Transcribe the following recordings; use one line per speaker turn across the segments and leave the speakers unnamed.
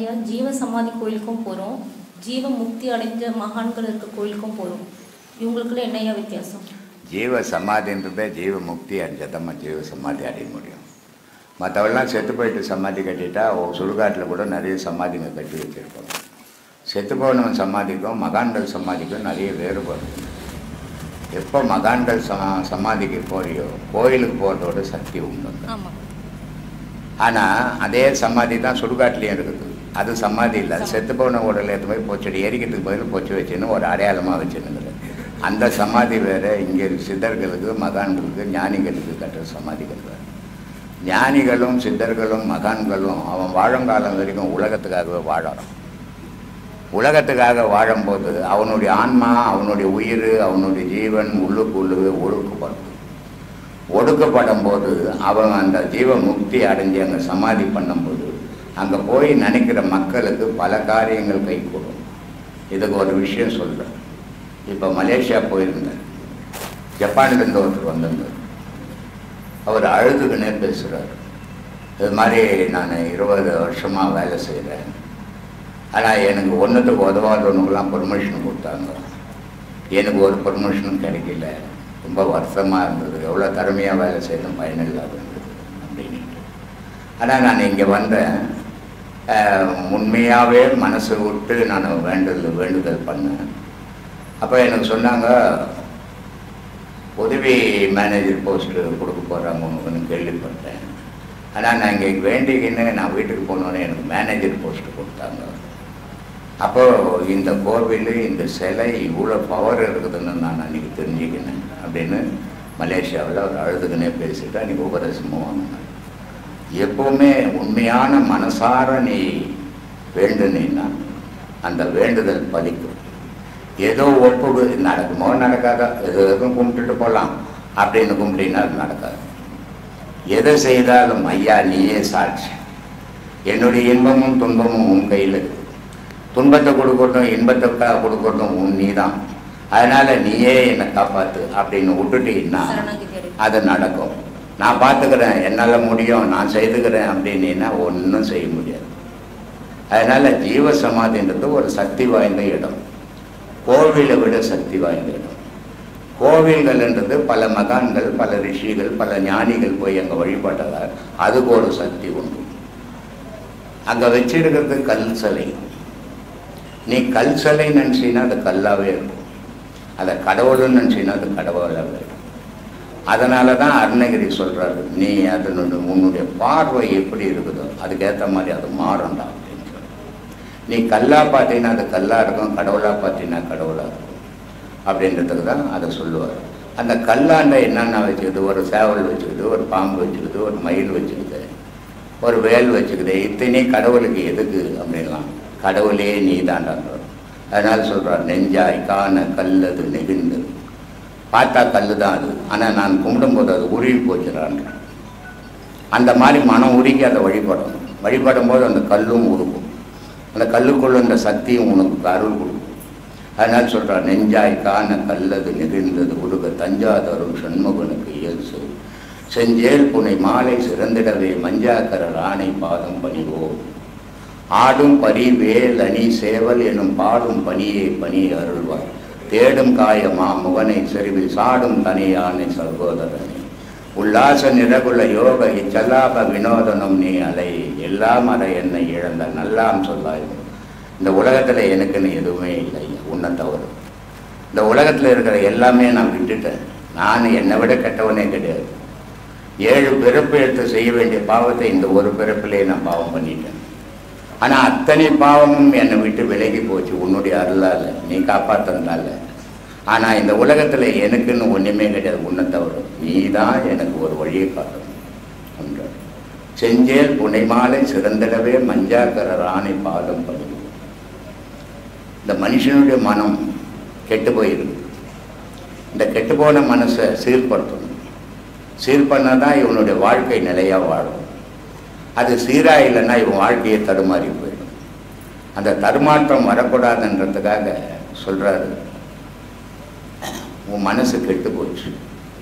ஐயா ஜீவ சமாதி கோயிலுக்கும் போகிறோம் ஜீவ முக்தி அடைஞ்ச மகான்கள் இருக்க கோயிலுக்கும் போகிறோம் இவங்களுக்குள்ள என்ன ஐயா வித்தியாசம்
ஜீவ சமாதின்றதே ஜீவ முக்தி அடைஞ்சதம்மா ஜீவ சமாதி அடைய முடியும் மற்றவெல்லாம் செத்து போயிட்டு சமாதி கட்டிட்டா ஒரு சுடுகாட்டில் கூட நிறைய சமாதிங்க கட்டி வச்சுருக்கோம் செத்து போனவன் சமாதிக்கும் மகான்கள் சமாதிக்கும் நிறைய வேறுபாடு இருக்கு. எப்போ மகான்கள் சமா சமாதிக்கு போறியோ கோயிலுக்கு போகிறதோட சக்தி உண்டு
ஆமாம்
ஆனால் அதே சமாதி தான் சுடுகாட்டிலையும் இருக்குது அது சமாதி இல்லை அது செத்து போன உடல் எடுத்து போய் பொச்சடி எரிக்கிறதுக்கு பதில் பொச்சு வச்சுன்னு ஒரு அடையாளமாக வச்சுருந்துரு அந்த சமாதி வேறு இங்கே சித்தர்களுக்கு மகான்களுக்கு ஞானிகளுக்கு கட்டுற சமாதிகள் வேறு ஞானிகளும் சித்தர்களும் மகான்களும் அவன் வாழுங்காலம் வரைக்கும் உலகத்துக்காகவே வாழறான் உலகத்துக்காக வாழும்போது அவனுடைய ஆன்மா அவனுடைய உயிர் அவனுடைய ஜீவன் உள்ளுக்குள்ளு ஒடுக்கப்படும் ஒடுக்கப்படும் போது அவன் அந்த ஜீவ முக்தி அடைஞ்சு அங்கே சமாதி பண்ணும்போது அங்கே போய் நினைக்கிற மக்களுக்கு பல காரியங்கள் கைகூடும் இதுக்கு ஒரு விஷயம் சொல்கிறேன் இப்போ மலேசியா போயிருந்தேன் ஜப்பான்லேருந்து ஒருத்தர் வந்திருந்தார் அவர் அழுதுக்குன்னே பேசுகிறார் இது மாதிரி நான் இருபது வருஷமாக வேலை செய்கிறேன் ஆனால் எனக்கு ஒன்றுத்துக்கு உதவாதவனுக்கெல்லாம் பெர்மிஷன் கொடுத்தாங்க எனக்கு ஒரு பெர்மிஷனும் கிடைக்கல ரொம்ப வருத்தமாக இருந்தது எவ்வளோ திறமையாக வேலை செய்யணும் பயனில்லாத இருந்தது அப்படின்ட்டு ஆனால் நான் இங்கே வந்தேன் அஹ், உண்மையாகவே மனசு விட்டு நான் வேண்டுதல் வேண்டுதல் பண்ணேன் அப்போ எனக்கு சொன்னாங்க உதவி மேனேஜர் போஸ்ட்டு கொடுக்க போகிறாங்க உனக்குன்னு கேள்விப்பட்டேன் ஆனால் நான் இங்கே வேண்டிக்கின்னு நான் வீட்டுக்கு போனோன்னே எனக்கு மேனேஜர் போஸ்ட்டு கொடுத்தாங்க அப்போது இந்த கோவில் இந்த சிலை இவ்வளோ பவர் இருக்குதுன்னு நான் அன்றைக்கி தெரிஞ்சுக்கினேன் அப்படின்னு மலேசியாவில் அவர் அழுதுக்குன்னே பேசிட்டு அன்றைக்கி உபதேசமும் வாங்கினார் எப்போவுமே உண்மையான மனசார நீ வேண்டுனீன்னா அந்த வேண்டுதல் பலிக்கும் ஏதோ ஒப்புகு நடக்குமோ நடக்காதோ எது எதுவும் கும்பிட்டுட்டு போகலாம் அப்படின்னு கும்பிட்டினா அது நடக்காது எதை செய்தாலும் ஐயா நீயே சாட்சி என்னுடைய இன்பமும் துன்பமும் உன் கையில் இருக்கு துன்பத்தை கொடுக்கறதும் இன்பத்தை க- கொடுக்கறதும் உன் நீ தான் அதனால நீயே என்னை காப்பாத்து அப்படின்னு விட்டுட்டீங்கன்னா
சரணாகதி அடை
அது நடக்கும் நான் பார்த்துக்கிறேன் என்னால் முடியும் நான் செய்துக்கிறேன் அப்படின்னா ஒன்றும் செய்ய முடியாது அதனால ஜீவ சமாதின்றது ஒரு சக்தி வாய்ந்த இடம் கோவிலை விட சக்தி வாய்ந்த இடம் கோவில்கள்ன்றது பல மகான்கள் பல ரிஷிகள் பல ஞானிகள் போய் அங்கே வழிபட்டதால் அதுக்கு ஒரு சக்தி உண்டு அங்கே வச்சிருக்கிறது கல் சிலை நீ கல் சிலை நினச்சின்னா அது கல்லாவே இருக்கும் அதை கடவுள்னு நினச்சின்னா அது கடவுளாகவே இருக்கும் அதனால தான் அருணகிரி சொல்கிறாரு நீ அதனுடைய உன்னுடைய பார்வை எப்படி இருக்குதோ அதுக்கேற்ற மாதிரி அது மாறும்டா அப்படின்னு சொல்லி நீ கல்லா பார்த்தீங்கன்னா அது கல்லா இருக்கும் கடவுளாக பார்த்தீங்கன்னா கடவுளாக இருக்கும் அப்படின்றதுக்கு தான் அதை சொல்லுவார் அந்த கல்லாண்ட என்னென்ன வச்சுக்குது ஒரு சேவல் வச்சுக்குது ஒரு பாம்பு வச்சுக்குது ஒரு மயில் வச்சுக்குது ஒரு வேல் வச்சுக்குது இத்தனை கடவுளுக்கு எதுக்கு அப்படின்லாம் கடவுளே நீ தாண்டாங்க அதனால சொல்கிறார் நெஞ்சாய் காண கல்லது நெகிழ்ந்தது பார்த்தா கல்லு தான் அது ஆனால் நான் கும்பிடும்போது அது உருகி போச்சுறான்ற அந்த மாதிரி மனம் உருகி அதை வழிபடணும் வழிபடும் போது அந்த கல்லும் உருகும் அந்த கல்லுக்குள்ள அந்த சக்தியும் உனக்கு அருள் கொடுக்கும் அதனால் சொல்கிறார் நெஞ்சாய் காண கல்லது நெகிழ்ந்தது உருக தஞ்சாதரும் சண்முகனுக்கு இயல் சொல் செஞ்சேல் புனை மாலை சிறந்திடவே மஞ்சாக்கரர் ஆணை பாதம் பணிவோம் ஆடும் பரி வேல் அணி சேவல் எனும் பாடும் பணியை பணி அருள்வார் தேடும் காயமா முகனை செறிவில் சாடும் தனியானை சகோதரனே உல்லாச நிறகுல யோக இச்சல்லாப வினோதனம் நீ அலை எல்லாம் அறை என்னை இழந்த நல்லாம் சொல்லாய் இந்த உலகத்தில் எனக்குன்னு எதுவுமே இல்லை உன்னை தவறு இந்த உலகத்தில் இருக்கிற எல்லாமே நான் விட்டுட்டேன் நான் என்னை விட கெட்டவனே கிடையாது ஏழு பிறப்பு எடுத்து செய்ய வேண்டிய பாவத்தை இந்த ஒரு பிறப்பிலே நான் பாவம் பண்ணிட்டேன் ஆனால் அத்தனை பாவமும் என்னை விட்டு விலகி போச்சு உன்னுடைய அருளால் நீ காப்பாத்தனால ஆனால் இந்த உலகத்தில் எனக்குன்னு ஒன்றுமே கிடையாது உன்னை தவிர நீ தான் எனக்கு ஒரு வழியை காட்டணும் என்றார் செஞ்சேல் புனைமாலை சிறந்திடவே மஞ்சாக்கர ராணி பாதம் படுவோம் இந்த மனுஷனுடைய மனம் கெட்டு போயிருக்கு இந்த கெட்டுப்போன மனசை சீர்படுத்தணும் சீர் பண்ணால் தான் இவனுடைய வாழ்க்கை நிலையாக வாழும் அது சீராக இல்லைன்னா இவன் வாழ்க்கையை தடுமாறி போயிடும் அந்த தடுமாற்றம் வரக்கூடாதுன்றதுக்காக சொல்கிறாரு உன் மனசு கெட்டு போச்சு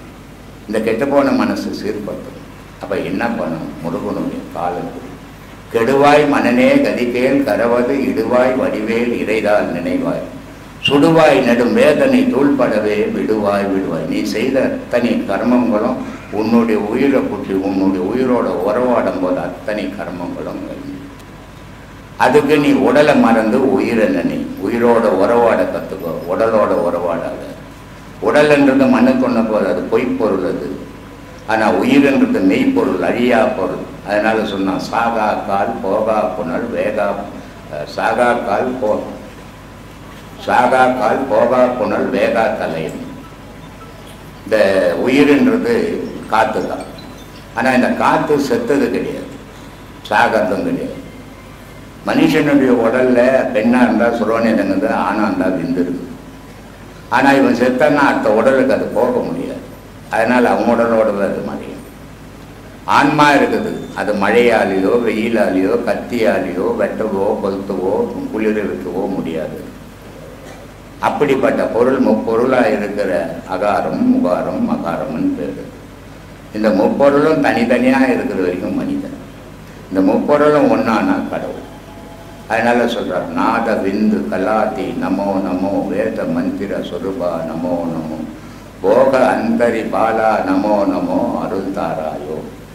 இந்த கெட்டுப்போன மனசு சீர்படுத்தணும் அப்போ என்ன பண்ணணும் முருகனுடைய காலத்தில் கெடுவாய் மனநே கதிகேல் கரவது இடுவாய் வடிவேல் இறைதால் நினைவாய் சுடுவாய் நெடும் வேதனை தூள்படவே விடுவாய் விடுவாய் நீ செய்த அத்தனை கர்மங்களும் உன்னுடைய உயிரை குற்றி உன்னுடைய உயிரோட உறவாடும் போது அத்தனை கர்மங்களும் வரும். அதுக்கு நீ உடலை மறந்து உயிரை நினை உயிரோட உறவாட கற்றுக்கோ உடலோட உறவாடாத உடல்ன்றது மண்ணுக்கொண்ட போது அது பொய்ப்பொருள் அது ஆனால் உயிர்ன்றது மெய்ப்பொருள் அழியா பொருள் அதனால சொன்னான் சாகா கால் போகா புனல் வேகா அஹ், சாகா கால் போ சாகா கால் போகா புனல் வேகா தலை இந்த உயிர்ன்றது காற்று தான் ஆனால் இந்த காற்று செத்தது கிடையாது சாகத்தும் கிடையாது மனுஷனுடைய உடல்ல பெண்ணாக இருந்தால் சுரோனி தங்குது ஆணாக இருந்தால் விந்துருது ஆனால் இவன் செத்தான்னா அடுத்த உடலுக்கு அது போக முடியாது அதனால் அவன் உடலோட அது மறையும் ஆன்மா இருக்குது அது மழையாலேயோ வெயிலாலேயோ கத்தியாலேயோ வெட்டவோ கொளுத்தவோ குளிர வைக்கவோ முடியாது அப்படிப்பட்ட பொருள் முப்பொருளாக இருக்கிற அகாரம் முகாரம் மகாரம்னு பேர் இந்த முப்பொருளும் தனித்தனியாக இருக்கிற வரைக்கும் மனிதன் இந்த முப்பொருளும் ஒன்றானா கடவுள் அதனால சொல்றார் நாத விந்து கலாதி நமோ நமோ வேத மந்திர சொருபா நமோ நமோ போக அந்தரி பாலா நமோ நமோ அருள் தாராயோ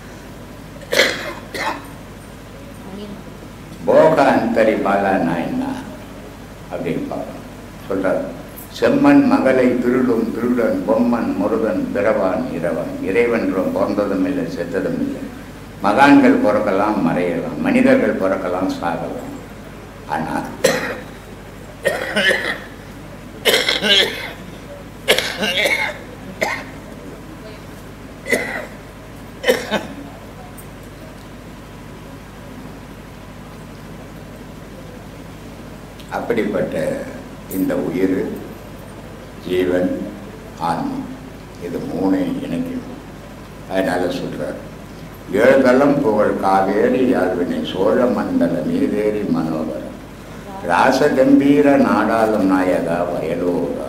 போக அந்தரி பாலான்னா என்ன அப்படின்னு பார்க்கணும் சொல்றார் செம்மன் மகளை திருடும் திருடன் பொம்மன் முருகன் பிறவான் இரவன் இறைவன்றும் பிறந்ததும் இல்லை செத்ததும் இல்லை மகான்கள் பிறக்கலாம் மறையலாம் மனிதர்கள் பிறக்கலாம் சாகலாம் ஆனால் அப்படிப்பட்ட இந்த உயிர் ஜீவன் ஆன்மா இது மூணை இணைக்கும் அதனால சொல்றார் ஏழுதலம் புகழ் காவேரி யாழ்வினை சோழ மண்டல நீதேரி மனோகரம் ராசகம்பீர நாடாளும் நாயகா வயலூரான்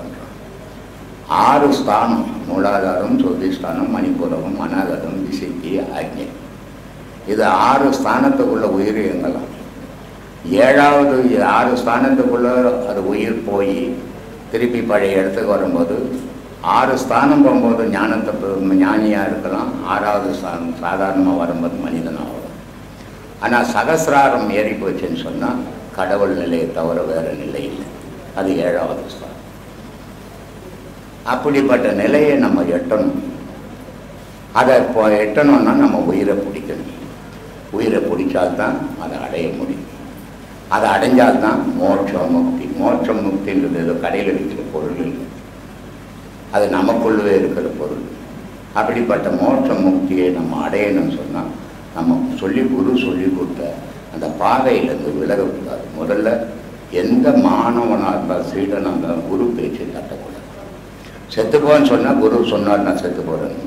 ஆறு ஸ்தானம் மூலாதாரம் சுதிஸ்தானம் மணிப்புரமும் அனாகதம் விசித்தி ஆக்ஞை இது ஆறு ஸ்தானத்துக்குள்ள உயிர் இயங்கலாம் ஏழாவது ஆறு ஸ்தானத்துக்குள்ள அது உயிர் போய் திருப்பி பழைய இடத்துக்கு வரும்போது ஆறு ஸ்தானம் போகும்போது ஞானத்தை பெ- ஞானியா இருக்கலாம் ஆறாவது ஸ்தானம் சாதாரணமாக வரும்போது மனிதனாக வரும் ஆனால் சகசிராரம் ஏறி போச்சுன்னு சொன்னால் கடவுள் நிலையை தவிர வேற நிலை இல்லை அது ஏழாவது ஸ்தானம் அப்படிப்பட்ட நிலையை நம்ம எட்டணும் அதை இப்போ எட்டணும்னா நம்ம உயிரை பிடிக்கணும் உயிரை பிடிச்சால்தான் அதை அடைய முடியும் அதை அடைஞ்சால்தான் மோட்சம் முக்தி மோட்சம் முக்தின்றது ஏதோ கடையில் இருக்கிற பொருள் இல்லை அது நமக்குள்ளவே இருக்கிற பொருள் அப்படிப்பட்ட மோட்ச முக்தியை நம்ம அடையணும்னு சொன்னால் நம்ம சொல்லி குரு சொல்லி கொடுத்த அந்த பாதையிலேருந்து விலகக்கூடாது முதல்ல எந்த மாணவனாக இருந்தால் சீடனாக இருந்தாலும் குரு பேச்சு தட்டக்கூடாது செத்துப்போன்னு சொன்னால் குரு சொன்னார் நான் செத்து போகிறேன்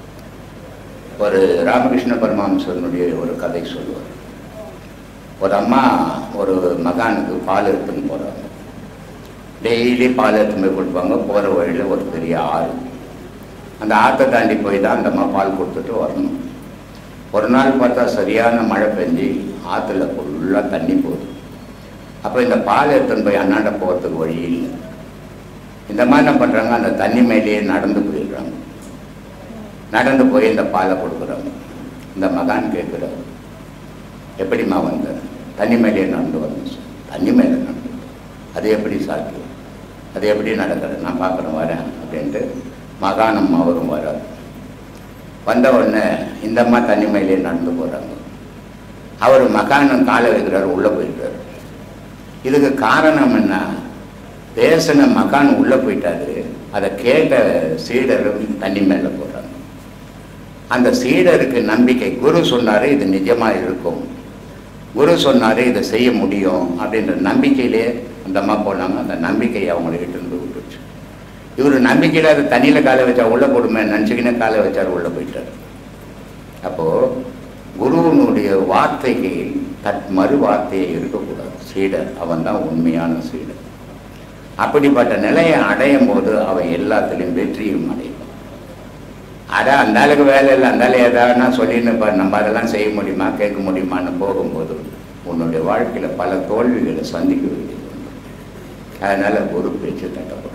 ஒரு ராமகிருஷ்ண பரமஹம்சனுடைய ஒரு கதை சொல்லுவார் ஒரு அம்மா ஒரு மகானுக்கு பால் எடுத்துன்னு போகிறாங்க டெய்லி பால் எடுத்துன்னு போய் கொடுப்பாங்க போகிற வழியில் ஒரு பெரிய ஆறு அந்த ஆற்றை தாண்டி போய் தான் அந்த அம்மா பால் கொடுத்துட்டு வரணும் ஒரு நாள் பார்த்தா சரியான மழை பெஞ்சு ஆற்றுல ஃபுல்லாக தண்ணி போகுது அப்போ இந்த பால் எடுத்துன்னு போய் அண்ணாண்ட போகிறதுக்கு வழி இல்லை இந்த மாதிரி என்ன பண்ணுறாங்க அந்த தண்ணி மேலேயே நடந்து போயிடுறாங்க நடந்து போய் இந்த பாலை கொடுக்குறாங்க இந்த மகான் கேட்குறாரு எப்படிம்மா வந்த தண்ணி மேலேயே நடந்து வந்து தண்ணி மேலே நடந்து அது எப்படி சாத்தியம் அது எப்படி நடக்கிறது நான் பார்க்குறேன் வரேன் அப்படின்ட்டு மகானம் அவரும் வரார் வந்த உடனே இந்த அம்மா தண்ணி மேலேயே நடந்து போகிறாங்க அவர் மகானம் காலை வைக்கிறாரு உள்ளே போயிட்டாரு இதுக்கு காரணம் என்ன பேசின மகான் உள்ளே போயிட்டாரு அதை கேட்ட சீடரும் தண்ணி மேலே போடுறாங்க அந்த சீடருக்கு நம்பிக்கை குரு சொன்னாரு இது நிஜமா இருக்கும் குரு சொன்னாரு இதை செய்ய முடியும் அப்படின்ற நம்பிக்கையிலே அந்த அம்மா போனாங்க அந்த நம்பிக்கை அவங்களை இட்டு இருந்து விட்டுச்சு இவர் நம்பிக்கையில் அதை தண்ணியில் காலை வச்சா உள்ள போடுமே நினச்சிக்கினே காலை வச்சார் உள்ள போயிட்டார் அப்போ குருவனுடைய வார்த்தைக்கு தட் மறு வார்த்தையே இருக்கக்கூடாது சீடர் அவன் தான் உண்மையான சீடர் அப்படிப்பட்ட நிலையை அடையும் போது அவன் எல்லாத்துலேயும் வெற்றியும் அடையும் அதான் அந்த ஆளுக்கு வேலை இல்லை அந்த ஆளு ஏதாவதுனா சொல்லின்னு இருப்பார் நம்ம அதெல்லாம் செய்ய முடியுமா கேட்க முடியுமான்னு போகும்போது உன்னுடைய வாழ்க்கையில் பல தோல்விகளை சந்திக்க வேண்டியது உண்டு. அதனால குரு பேச்சு தட்டக்கூடாது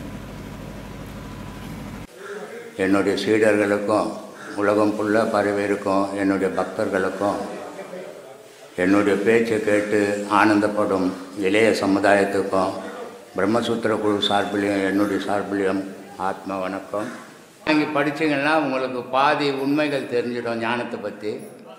என்னுடைய சீடர்களுக்கும் உலகம் ஃபுல்லாக பரவியிருக்கும் என்னுடைய பக்தர்களுக்கும் என்னுடைய பேச்சை கேட்டு ஆனந்தப்படும் இளைய சமுதாயத்துக்கும் பிரம்மசூத்திர குழு சார்பிலையும் என்னுடைய சார்பிலையும் ஆத்ம வணக்கம் வாங்கி படிச்சீங்கன்னா உங்களுக்கு பாதி உண்மைகள் தெரிஞ்சிடும் ஞானத்தை பற்றி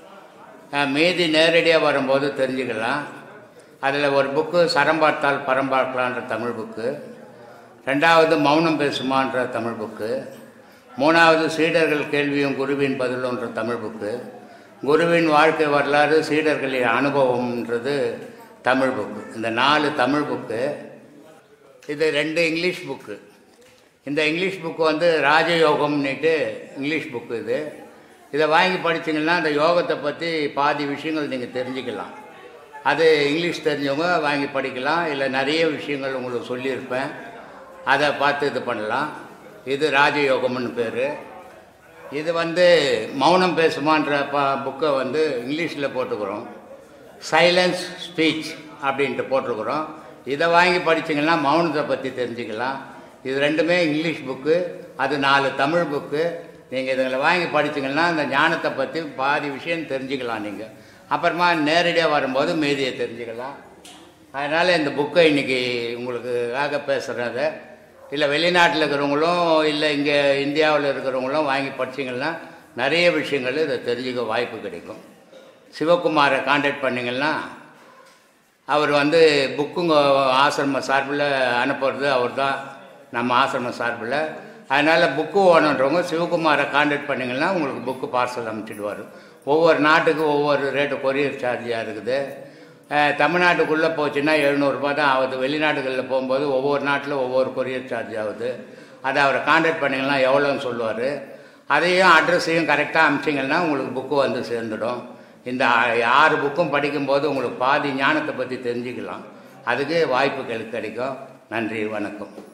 மீதி நேரடியாக வரும்போது தெரிஞ்சுக்கலாம் அதில் ஒரு புக்கு சரம் பார்த்தால் பரம் பார்க்கலான்ற தமிழ் புக்கு ரெண்டாவது மௌனம் பேசுமான்ற தமிழ் புக்கு மூணாவது சீடர்கள் கேள்வியும் குருவின் பதிலுன்ற தமிழ் புக்கு குருவின் வாழ்க்கை வரலாறு சீடர்களின் அனுபவம்ன்றது தமிழ் புக்கு இந்த நாலு தமிழ் புக்கு இது ரெண்டு இங்கிலீஷ் புக்கு இந்த இங்கிலீஷ் புக்கு வந்து ராஜயோகம்னுட்டு இங்கிலீஷ் புக்கு இது இதை வாங்கி படிச்சீங்கன்னா அந்த யோகத்தை பற்றி பாதி விஷயங்கள் நீங்கள் தெரிஞ்சுக்கலாம் அது இங்கிலீஷ் தெரிஞ்சவங்க வாங்கி படிக்கலாம் இல்லை நிறைய விஷயங்கள் உங்களுக்கு சொல்லியிருப்பேன் அதை பார்த்து இது பண்ணலாம் இது ராஜயோகம்னு பேர் இது வந்து மௌனம் பேசுமான்ற ப புக்கை வந்து இங்கிலீஷில் போட்டுக்கிறோம் சைலன்ஸ் ஸ்பீச் அப்படின்ட்டு போட்டிருக்கிறோம் இதை வாங்கி படிச்சீங்கன்னா மௌனத்தை பற்றி தெரிஞ்சுக்கலாம் இது ரெண்டுமே இங்கிலீஷ் புக்கு அது நாலு தமிழ் புக்கு நீங்கள் இதுங்களை வாங்கி படிச்சீங்கன்னா அந்த ஞானத்தை பற்றி பாதி விஷயம் தெரிஞ்சுக்கலாம் நீங்கள் அப்புறமா நேரடியாக வரும்போது மீதியை தெரிஞ்சுக்கலாம் அதனால் இந்த புக்கை இன்றைக்கி உங்களுக்காக பேசுகிறத இல்லை வெளிநாட்டில் இருக்கிறவங்களும் இல்லை இங்கே இந்தியாவில் இருக்கிறவங்களும் வாங்கி படிச்சீங்கன்னா நிறைய விஷயங்கள் இதை தெரிஞ்சுக்க வாய்ப்பு கிடைக்கும் சிவகுமாரை காண்டாக்ட் பண்ணிங்கன்னா அவர் வந்து புக்குங்க ஆசிரம சார்பில் அனுப்புறது அவர் தான் நம்ம ஆசிரம சார்பில் அதனால் புக்கு ஓனன்றவங்க சிவகுமாரை காண்டாக்ட் பண்ணிங்கன்னா உங்களுக்கு புக்கு பார்சல் அனுப்பிச்சிடுவார் ஒவ்வொரு நாட்டுக்கு ஒவ்வொரு ரேட்டு கொரியர் சார்ஜாக இருக்குது அஹ், தமிழ்நாட்டுக்குள்ளே போச்சுன்னா எழுநூறுபா தான் ஆகுது வெளிநாடுகளில் போகும்போது ஒவ்வொரு நாட்டில் ஒவ்வொரு கொரியர் சார்ஜ் ஆகுது அதை அவரை காண்டாக்ட் பண்ணிங்கன்னா எவ்வளோன்னு சொல்லுவார் அதையும் அட்ரஸையும் கரெக்டாக அனுப்பிச்சிங்கன்னா உங்களுக்கு புக்கு வந்து சேர்ந்துடும் இந்த ஆ- ஆறு புக்கும் படிக்கும்போது உங்களுக்கு பாதி ஞானத்தை பற்றி தெரிஞ்சுக்கலாம் அதுக்கு வாய்ப்புகள் கிடைக்கும் நன்றி வணக்கம்